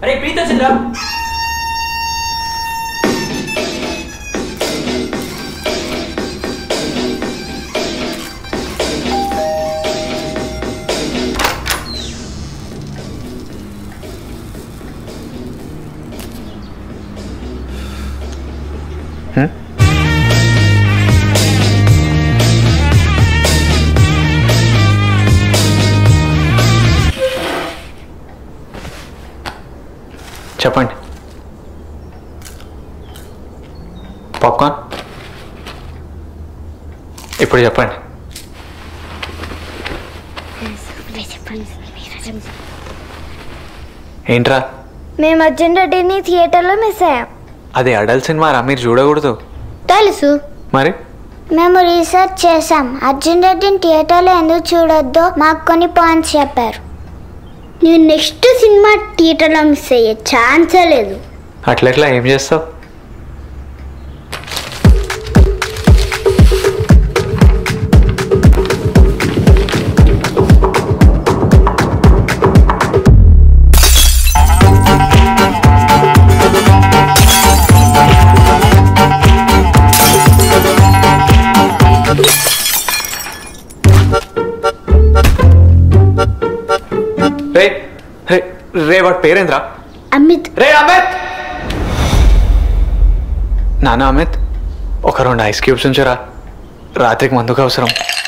అరే ప్రీత వచ్చిందిరా చెప్పండి పాప్కార్న్ ఇప్పుడు చెప్పండి ఏంట్రా మేము అర్జున్ రెడ్డిని థియేటర్లో మిస్ అయ్యాం అది అడల్ట్ సినిమా రా మీరు చూడకూడదు తెలుసు మరి మేము రీసెర్చ్ చేసాం అర్జున్ రెడ్డిని థియేటర్లో ఎందుకు చూడొద్దో మాకు కొన్ని పాయింట్స్ చెప్పారు నేను నెక్స్ట్ సినిమా థియేటర్లో మిస్ అయ్యే ఛాన్సే లేదు అట్లెట్లా ఏం చేస్తావు రే రే రే వాడి పేరేంద్రా అమిత్ రే అమిత్ నానా అమిత్ ఒక రెండు ఐస్ క్యూబ్స్ ఉంచురా రాత్రికి మందుకు అవసరం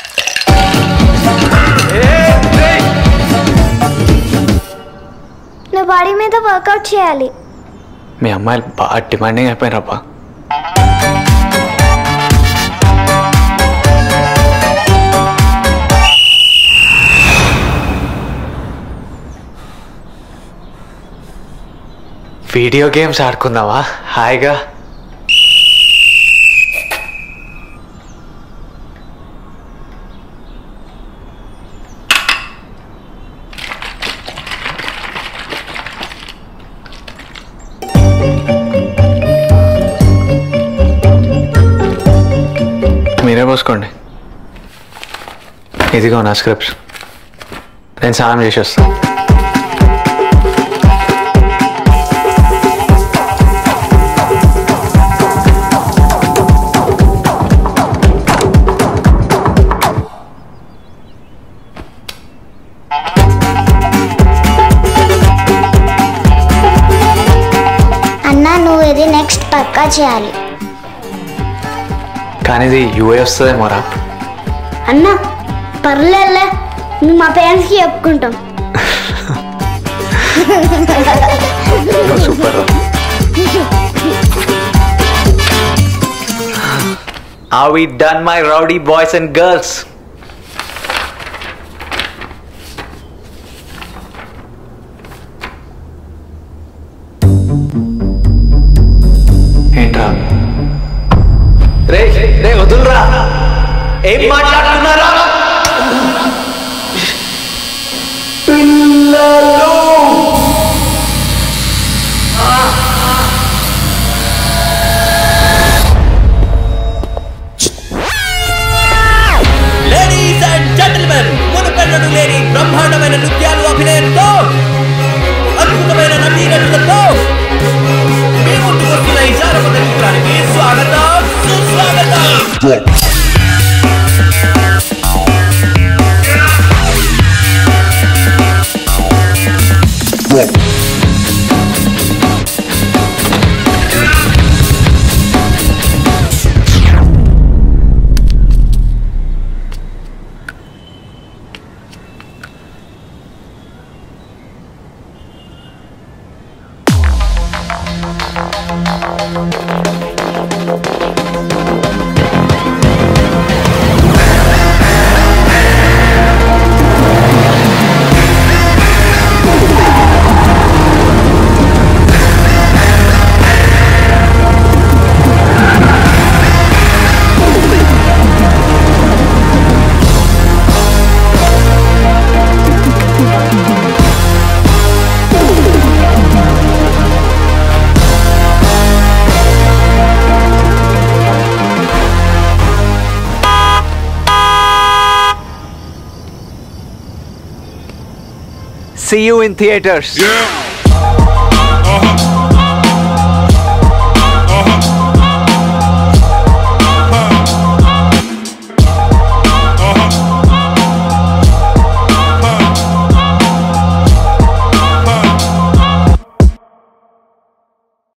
నువ్వు బాడీ మీద వర్కౌట్ చేయాలి మీ అమ్మాయిలు బాగా డిమాండింగ్ అయిపోయినప్పా వీడియో గేమ్స్ ఆడుకుందామా హాయిగా మీరే పోసుకోండి ఇదిగో నా స్క్రిప్ట్స్ నేను స్నానం చేసి వస్తాను అన్నా నువ్వు ఇది నెక్స్ట్ పక్కా చేయాలి కానీ ఇది యూఏ వస్తుందేమోరా అన్నా పర్లేదులే మేము మా పేరెంట్స్కి చెప్పుకుంటాం super Are we done, my rowdy boys and girls? ఏంట్రా రే రే వదులురా ఏం మాట్లాడుతున్నారా లేడీస్ అండ్ జెంటల్మెన్ మునుపెన్నడు లేని బ్రహ్మాండమైన నృత్యాలు అభినయంతో అద్భుతమైన నటీనటులతో మీ ముందుకు వస్తున్న ఈ జానపద చిత్రానికి స్వాగతం సుస్వాగతం See you in theaters. Yeah.